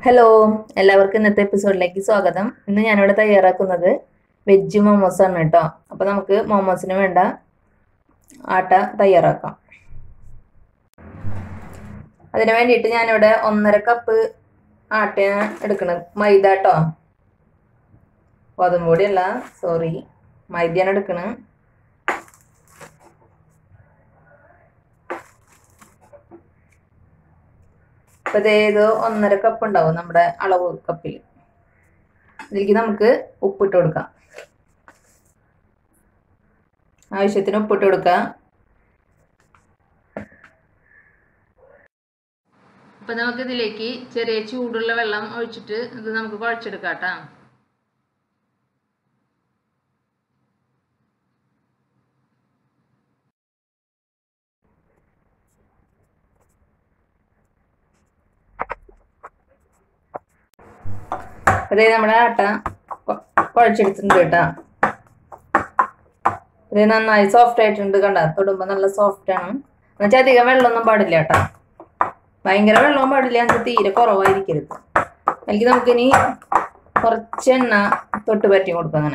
Hello എല്ലാവർക്കും ഇന്നത്തെ എപ്പിസോഡിലേക്ക് സ്വാഗതം ഇന്ന് ഞാനിവിടെ തയ്യാറാക്കുന്നത് വെജ് മോമോസ് ആണ് കേട്ടോ അപ്പോൾ നമുക്ക് മോമോസിന് വേണ്ട ആട്ട തയ്യാറാക്കാം അതിന് വേണ്ടിയിട്ട് ഞാനിവിടെ ഒന്നര കപ്പ് ആട്ട എടുക്കണത് മൈദ കേട്ടോ ഗോതമ്പ് പൊടിയല്ല സോറി മൈദയാണ് എടുക്കണത് അപ്പൊ ഇത് ഒന്നര കപ്പ് ഉണ്ടാവും നമ്മുടെ അളവ് കപ്പിൽ ഇതിലേക്ക് നമുക്ക് ഉപ്പിട്ട് കൊടുക്കാം ആവശ്യത്തിന് ഉപ്പിട്ട് കൊടുക്കാം അപ്പൊ നമുക്ക് ഇതിലേക്ക് ചെറിയ ചൂടുള്ള വെള്ളം ഒഴിച്ചിട്ട് ഇത് നമുക്ക് കുഴച്ചെടുക്കാം കേട്ടാ അതേ നമ്മുടെ ആട്ട കൊ- കുഴച്ചെടുത്തിട്ടുണ്ട് കേട്ടാ ഇത് നന്നായി സോഫ്റ്റ് ആയിട്ടുണ്ട് കണ്ട തൊടുമ്പോ നല്ല സോഫ്റ്റ് ആണ് എന്നുവെച്ചാൽ അധികം വെള്ളമൊന്നും പാടില്ല കേട്ടാ ഭയങ്കര വെള്ളവും പാടില്ല എന്നിട്ട് തീരെ കുറവായിരിക്കരുത് അതിലേക്ക് നമുക്കിനി കുറച്ച് എണ്ണ തൊട്ട് പറ്റി കൊടുക്കാം അങ്ങനെ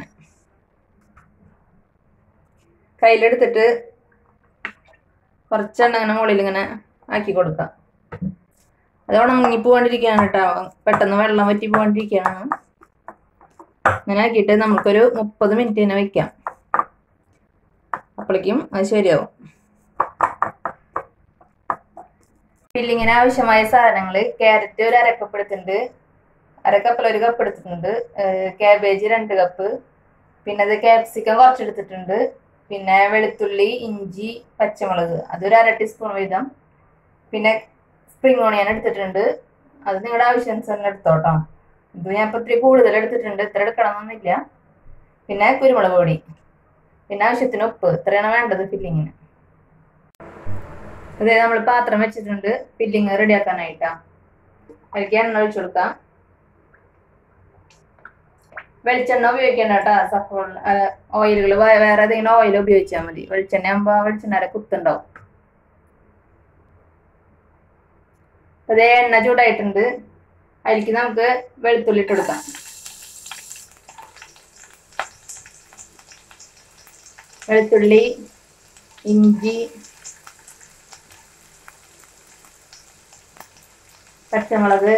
കയ്യിലെടുത്തിട്ട് കുറച്ച് എണ്ണ ഇങ്ങനെ മുകളിൽ ഇങ്ങനെ ആക്കി കൊടുക്കാം അത് ഉണങ്ങി പോകാണ്ടിരിക്കുകയാണ് കേട്ടോ പെട്ടെന്ന് വെള്ളം വറ്റി പോകാണ്ടിരിക്കുകയാണ് അങ്ങനെ ആക്കിയിട്ട് നമുക്കൊരു മുപ്പത് മിനിറ്റ് തന്നെ വെക്കാം അപ്പോഴേക്കും അത് ശരിയാവും ഫില്ലിങ്ങിന് ആവശ്യമായ സാധനങ്ങൾ ക്യാരറ്റ് ഒരു അരക്കപ്പ് എടുത്തിട്ടുണ്ട് അരക്കപ്പിൽ ഒരു കപ്പ് എടുത്തിട്ടുണ്ട് ക്യാബേജ് രണ്ട് കപ്പ് പിന്നെ അത് ക്യാപ്സിക്കം കുറച്ചെടുത്തിട്ടുണ്ട് പിന്നെ വെളുത്തുള്ളി ഇഞ്ചി പച്ചമുളക് അതൊരു അര ടീസ്പൂൺ വീതം പിന്നെ സ്പ്രിംഗ് ഓണിയൻ എടുത്തിട്ടുണ്ട് അത് നിങ്ങളുടെ ആവശ്യാനുസരണം എടുത്തോട്ടോ ഇത് ഞാൻ ഇപ്പൊ ഇത്തിരി കൂടുതൽ എടുത്തിട്ടുണ്ട് ഇത്ര എടുക്കണമെന്നൊന്നുമില്ല പിന്നെ കുരുമുളക് പൊടി പിന്നെ ആവശ്യത്തിന് ഉപ്പ് ഇത്രയാണ് വേണ്ടത് ഫില്ലിങ്ങിന് അതെ നമ്മൾ പാത്രം വെച്ചിട്ടുണ്ട് ഫില്ലിങ് റെഡിയാക്കാനായിട്ടാ അതിലേക്ക് എണ്ണ ഒഴിച്ചു കൊടുക്കാം വെളിച്ചെണ്ണ ഉപയോഗിക്കേണ്ട കേട്ടോ സഫോൾ ഓയിലുകൾ വേറെ ഏതെങ്കിലും ഓയിൽ ഉപയോഗിച്ചാൽ മതി വെളിച്ചെണ്ണ ആകുമ്പോൾ വെളിച്ചെണ്ണ കുത്തുണ്ടാവും അതേ എണ്ണ ചൂടായിട്ടുണ്ട് അതിലേക്ക് നമുക്ക് വെളുത്തുള്ളി ഇട്ട് കൊടുക്കാം വെളുത്തുള്ളി ഇഞ്ചി പച്ചമുളക്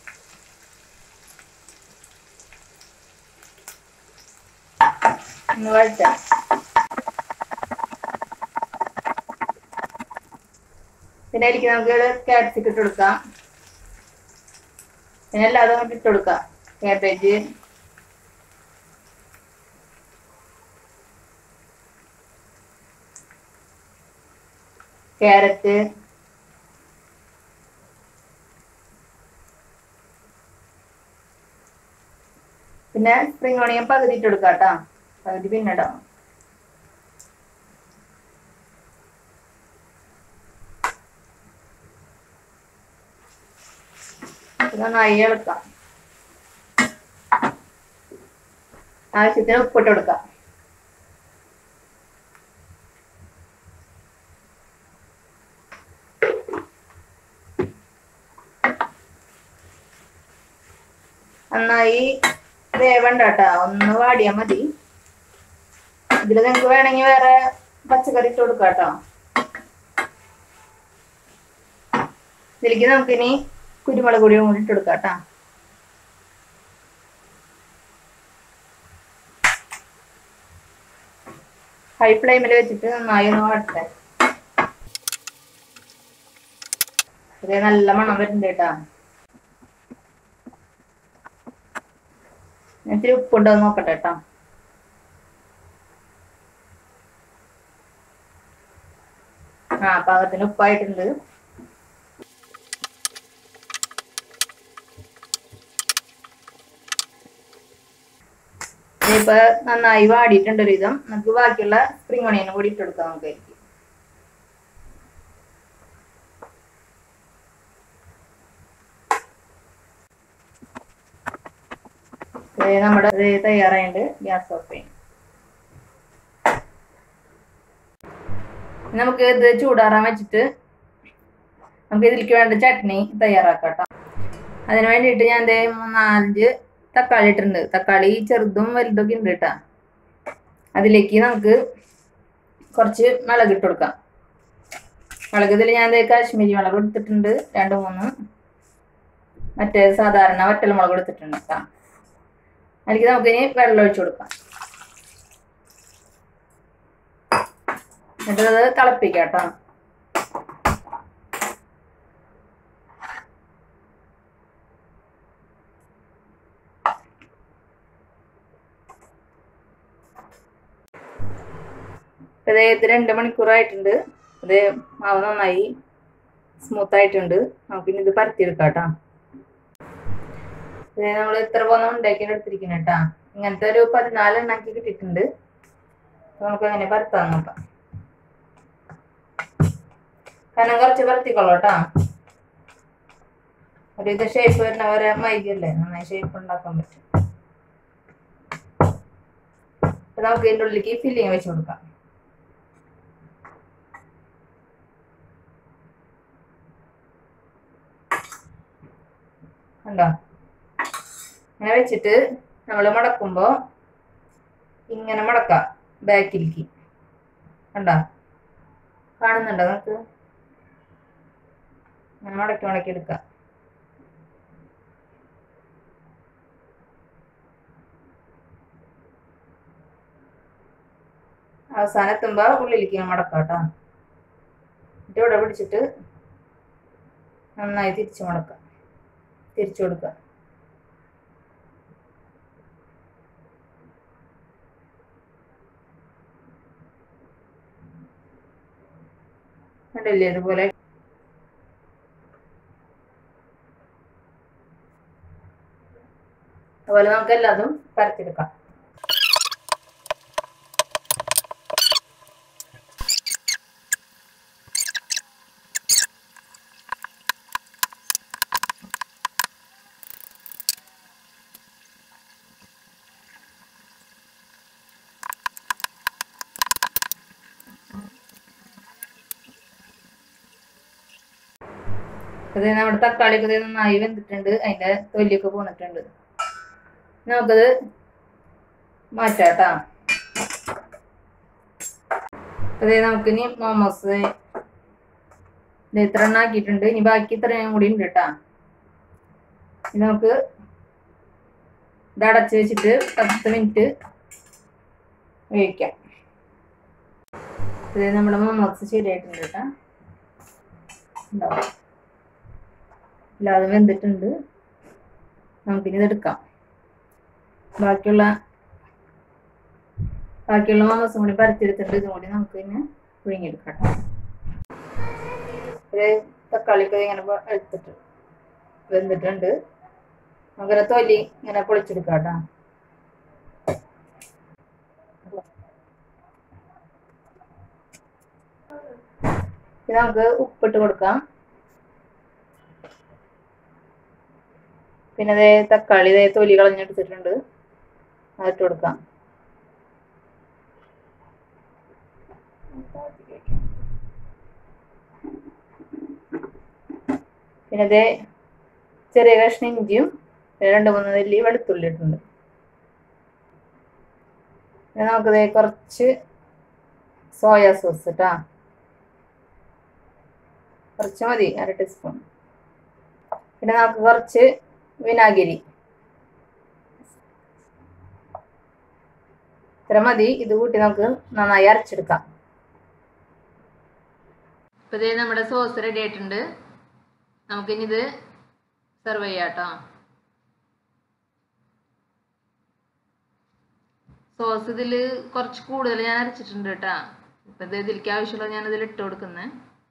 ഒന്ന് വഴറ്റാം പിന്നെ അതിലേക്ക് നമുക്ക് ക്യാപ്സിക്കം ഇട്ട് കൊടുക്കാം പിന്നെ എല്ലാതും കൊണ്ട് ഇട്ട് കൊടുക്കാം ക്യാബേജ് ക്യാരറ്റ് പിന്നെ സ്പ്രിംഗ് ഓണിയൻ പകുതി ഇട്ട് കൊടുക്കാം കേട്ടോ പകുതി പിന്നെ ഇടാം ഇത് നന്നായി ഇളക്കാം ആവശ്യത്തിന് ഉപ്പിട്ട് കൊടുക്കാം നന്നായി വേവണ്ട കേട്ടാ ഒന്ന് വാടിയാ മതി ഇതിൽ നിങ്ങൾക്ക് വേണമെങ്കിൽ വേറെ പച്ചക്കറി ഇട്ട് കൊടുക്കാം കേട്ടോ ഇതിലേക്ക് നമുക്കിനി കുരുമുളക് പൊടിയും കൂടി ഇട്ട് കൊടുക്കാം കേട്ടോ ഹൈ ഫ്ലെയിമിൽ വെച്ചിട്ട് നന്നായി ഒന്ന് വാടട്ടെ ഇത് നല്ല മണം വരുന്നുണ്ട് കേട്ടാ ഇത്തിരി ഉപ്പുണ്ടോ എന്ന് നോക്കട്ടെ കേട്ടോ ആ പാകത്തിന് ഉപ്പായിട്ടുണ്ട് ഇപ്പൊ നന്നായി വാടിയിട്ടുണ്ട് ഒരു വിധം നമുക്ക് ബാക്കിയുള്ള സ്പ്രിംഗ് ഓണിയനും കൂടി ഇട്ട് കൊടുക്കാം നമുക്ക് അതിലേക്ക് ദേ നമ്മുടെ ഇത് തയ്യാറായിട്ടുണ്ട് ഗ്യാസ് ഓഫ് ചെയ്യും നമുക്ക് ഇത് ചൂടാറാൻ വെച്ചിട്ട് നമുക്ക് ഇതിലേക്ക് വേണ്ട ചട്നി തയ്യാറാക്കാം കേട്ടോ അതിന് വേണ്ടിയിട്ട് ഞാൻ ദേ നാലഞ്ച് തക്കാളി ഇട്ടിട്ടുണ്ട് തക്കാളി ചെറുതും വലുതൊക്കെ ഉണ്ട് കേട്ടാ അതിലേക്ക് നമുക്ക് കുറച്ച് മുളക് ഇട്ട് കൊടുക്കാം മുളക് ഇതിൽ ഞാൻ ദേ കാശ്മീരി മുളക് എടുത്തിട്ടുണ്ട് രണ്ട് മൂന്ന് മറ്റേ സാധാരണ വറ്റൽ മുളക് എടുത്തിട്ടുണ്ട് കേട്ടോ അതിലേക്ക് നമുക്കിനി വെള്ളം ഒഴിച്ചു കൊടുക്കാം എന്നിട്ട് അത് തിളപ്പിക്കാം കേട്ടോ ഇത് ഇത് രണ്ട് മണിക്കൂറായിട്ടുണ്ട് ഇത് മാവ് നന്നായി സ്മൂത്ത് ആയിട്ടുണ്ട് നമുക്കിനി ഇത് പരത്തിയെടുക്കാം കേട്ടോ ഇത് നമ്മൾ ഇത്ര പോന്ന ഉണ്ടാക്കി എടുത്തിരിക്കുന്നത് കേട്ടാ ഇങ്ങനത്തെ ഒരു പതിനാല് എണ്ണാക്കി കിട്ടിയിട്ടുണ്ട് അപ്പൊ നമുക്ക് അങ്ങനെ പരത്താൻ നോക്കാം കനം കുറച്ച് പരത്തിക്കൊള്ളൂ കേട്ടാ ഒരു ഇത് ഷേപ്പ് വരുന്ന വരെ മൈകല്ലേ നന്നായി ഷേപ്പ് ഉണ്ടാക്കാൻ പറ്റും അപ്പൊ നമുക്ക് ഇതിൻ്റെ ഉള്ളിലേക്ക് ഫില്ലിങ് വെച്ച് കൊടുക്കാം കണ്ടോ ഇങ്ങനെ വെച്ചിട്ട് നമ്മൾ മടക്കുമ്പോൾ ഇങ്ങനെ മടക്കാം ബാക്കിലേക്ക് കണ്ടോ കാണുന്നുണ്ടോ നമുക്ക് ഇങ്ങനെ മടക്കി മടക്കി എടുക്കാം അവസാനം എത്തുമ്പോൾ ഉള്ളിലേക്ക് ഇങ്ങനെ മടക്കാം കേട്ടോ എന്നിട്ട് ഇവിടെ പിടിച്ചിട്ട് നന്നായി തിരിച്ചു മടക്കാം തിരിച്ചു കൊടുക്കുക കണ്ടില്ലേ അതുപോലെ അതുപോലെ നമുക്ക് എല്ലാതും പരത്തിയെടുക്കാം അത് നമ്മുടെ തക്കാളിയൊക്കെ ഇത് നന്നായി വെന്തിട്ടുണ്ട് അതിന്റെ തൊലിയൊക്കെ പോന്നിട്ടുണ്ട് നമുക്കത് മാറ്റാട്ടാ അതെ നമുക്ക് ഇനി മോമോസ് ഇത് ഇത്ര എണ്ണം ആക്കിയിട്ടുണ്ട് ഇനി ബാക്കി ഇത്രയും കൂടി ഉണ്ട് കേട്ടാ ഇനി നമുക്ക് ഇത് അടച്ച് വെച്ചിട്ട് പത്ത് മിനിറ്റ് വേവിക്കാം ഇത് നമ്മുടെ മോമോസ് ശരിയായിട്ടുണ്ട് കേട്ടാ ഉണ്ടാവും അല്ലാതെ വെന്തിട്ടുണ്ട് നമുക്കിനി ഇതെടുക്കാം ബാക്കിയുള്ള ബാക്കിയുള്ള മാംസം കൂടി പരത്തിയെടുത്തിട്ട് ഇതും കൂടി നമുക്ക് പിന്നെ പുഴുങ്ങിയെടുക്കാം ട്ടോ. ഒരു തക്കാളിക്ക് ഇങ്ങനെ പ- എടുത്തിട്ട് വെന്തിട്ടുണ്ട് നമുക്കിങ്ങനെ തൊലി ഇങ്ങനെ പൊളിച്ചെടുക്കാം കേട്ടോ ഇത് നമുക്ക് ഉപ്പിട്ട് കൊടുക്കാം പിന്നെ അതേ തക്കാളി ഇതേ തൊലി കളഞ്ഞെടുത്തിട്ടുണ്ട് അതിട്ട് കൊടുക്കാം പിന്നെ അതേ ചെറിയ കഷ്ണം ഇഞ്ചിയും പിന്നെ രണ്ട് മൂന്ന് നെല്ലി വെളുത്തുള്ളി ഇട്ടിട്ടുണ്ട് പിന്നെ നമുക്കിതേ കുറച്ച് സോയാ സോസ് കേട്ടാ കുറച്ച് മതി അര ടീസ്പൂൺ പിന്നെ നമുക്ക് കുറച്ച് വിനാഗിരി ഇത്ര മതി ഇത് കൂട്ടി നമുക്ക് നന്നായി അരച്ചെടുക്കാം ഇപ്പൊ ഇതേ നമ്മുടെ സോസ് റെഡി ആയിട്ടുണ്ട് നമുക്കിനി ഇത് സെർവ് ചെയ്യാം കേട്ടോ സോസ് ഇതിൽ കുറച്ച് കൂടുതൽ ഞാൻ അരച്ചിട്ടുണ്ട് കേട്ടോ ഇപ്പൊ ഇത് ഇതിലേക്ക് ആവശ്യമുള്ള ഞാൻ ഇതിൽ ഇട്ട് കൊടുക്കുന്നത്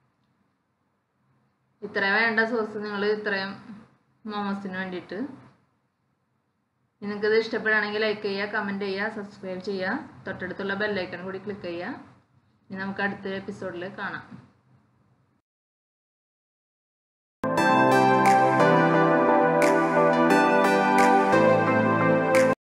ഇത്രയും വേണ്ട സോസ് നിങ്ങൾ ഇത്രയും മോമോസിന് വേണ്ടിയിട്ട് നിങ്ങൾക്കിത് ഇഷ്ടപ്പെടുകയാണെങ്കിൽ ലൈക്ക് ചെയ്യുക കമൻറ്റ് ചെയ്യുക സബ്സ്ക്രൈബ് ചെയ്യുക തൊട്ടടുത്തുള്ള ബെല്ലൈക്കൺ കൂടി ക്ലിക്ക് ചെയ്യുക ഇനി നമുക്ക് അടുത്ത എപ്പിസോഡിൽ കാണാം